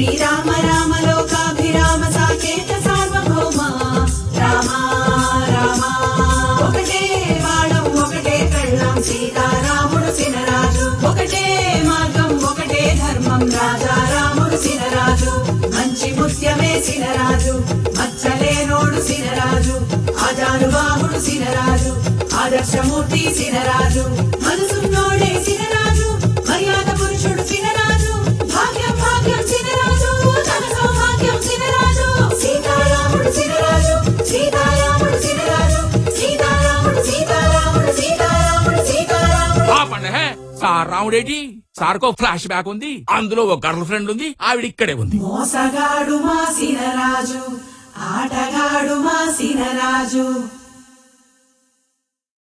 శ్రీరామ రామ లోకాభిరామ సాకేత సార్వభౌమ రామ రామ ఒకటే వాడం ఒకటే కళ్ళం సీతారాముడు సినరాజు ఒకటే మార్గం ఒకటే ధర్మం రాజా రాముడు సినరాజు మంచి ముత్యమే సినరాజు మచ్చలేనోడు సినరాజు ఆజానుబాహుడు సినరాజు ఆదర్శమూర్తి సినరాజు మనసున్నోడే సినరాజు మర్యాద పురుషుడు సినరాజు భాగ్యం భాగ్యం సినరాజు తన సౌభాగ్యం సినరాజు సీతారాముడు సినరాజు సీతారాముడు సినరాజు సీతారాముడు సీతారాముడు సీతారాముడు సీతారాముడు ఆ పండగ సార్ రాముడేటి సార్కో ఫ్లాష్ బ్యాక్ ఉంది అందులో ఒక గర్ల్ ఫ్రెండ్ ఉంది ఆవిడ ఇక్కడే ఉంది మోసగాడు మా సినరాజు ఆటగాడు మా సినరాజు